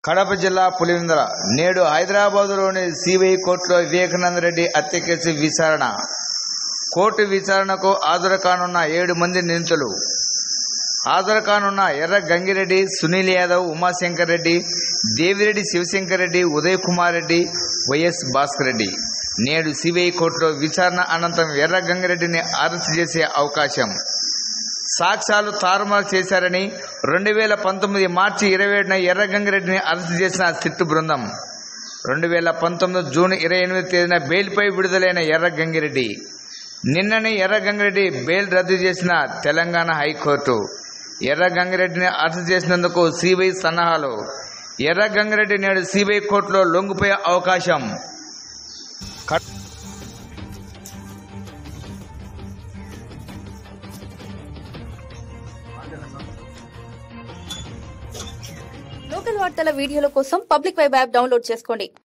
కడప జిల్లా పులివెందుల నేడు హైదరాబాదులోని సిబిఐ కోర్టులో వివేకానంద రెడ్డి హత్య కేసు విచారణ కోర్టు విచారణకు హాజరు కానున్న ఏడు మంది నిందితులు హాజరు కానున్న ఎర్ర గంగిరెడ్డి సునీల్ యాదవ్ ఉమాశంకర్ రెడ్డి దేవిరెడ్డి శివశంకర్ రెడ్డి ఉదయ్ కుమార్ రెడ్డి వైఎస్ భాస్కర్ రెడ్డి నేడు సిబిఐ కోర్టులో విచారణ అనంతరం ఎర్ర గంగిరెడ్డిని అరెస్ట్ చేసే అవకాశం సాక్ష్యాలు తారుమారు చేశారని రెండు వేల పంతొమ్మిది మార్చి ఇరవై ఏడున ఎర్రగంగిరెడ్డిని అరెస్ట్ చేసిన సిట్టు బృందం రెండు వేల పంతొమ్మిది జూన్ ఇరవై ఎనిమిది తేదీన బెయిల్పై విడుదలైన ఎర్రగంగిరెడ్డి నిన్ననే ఎర్రగంగిరెడ్డి బెయిల్ రద్దు చేసిన తెలంగాణ హైకోర్టు ఎర్రగంగిరెడ్డిని అరెస్ట్ చేసినందుకు సిబిఐ సన్నాహాలు ఎర్రగంగిరెడ్డి నేడు సిబిఐ కోర్టులో లొంగిపోయే అవకాశం కట్- లోకల్ వార్తల వీడియోల కోసం పబ్లిక్ వెబ్ యాప్ డౌన్లోడ్ చేసుకోండి